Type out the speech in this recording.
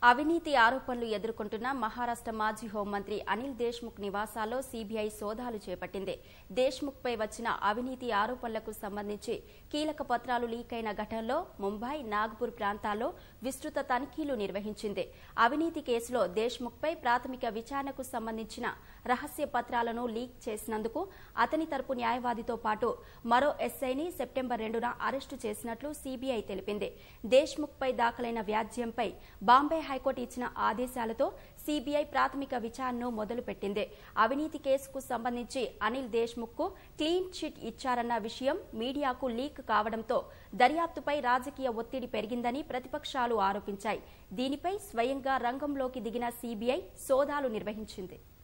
అవినీతి ఆరోపణలు ఎదుర్కొంటున్న మహారాష్ట్ర మాజీ హోంమంత్రి అనిల్ దేశ్ముఖ్ నివాసాల్లో సీబీఐ సోదాలు చేపట్టింది దేశ్ముఖ్ పై వచ్చిన అవినీతి ఆరోపణలకు సంబంధించి కీలక పత్రాలు లీక్ అయిన ఘటనలో ముంబై నాగ్పూర్ ప్రాంతాల్లో విస్తృత తనిఖీలు నిర్వహించింది అవినీతి కేసులో దేశ్ముఖ్ పై ప్రాథమిక విచారణకు సంబంధించిన రహస్య పత్రాలను లీక్ చేసినందుకు అతని తరపు న్యాయవాదితో పాటు మరో ఎస్ఐని సెప్టెంబర్ రెండున అరెస్టు చేసినట్లు సీబీఐ తెలిపింది దేశ్ముఖ్ పై దాఖలైన వ్యాజ్యంపై బాంబే హైకోర్టు ఇచ్చిన ఆదేశాలతో సీబీఐ ప్రాథమిక విచారణను మొదలుపెట్టింది అవినీతి కేసుకు సంబంధించి అనిల్ దేశ్ముఖ్ కు క్లీన్ చిట్ ఇచ్చారన్న విషయం మీడియాకు లీక్ కావడంతో దర్యాప్తుపై రాజకీయ ఒత్తిడి పెరిగిందని ప్రతిపక్షాలు ఆరోపించాయి దీనిపై స్వయంగా రంగంలోకి దిగిన సీబీఐ సోదాలు నిర్వహించింది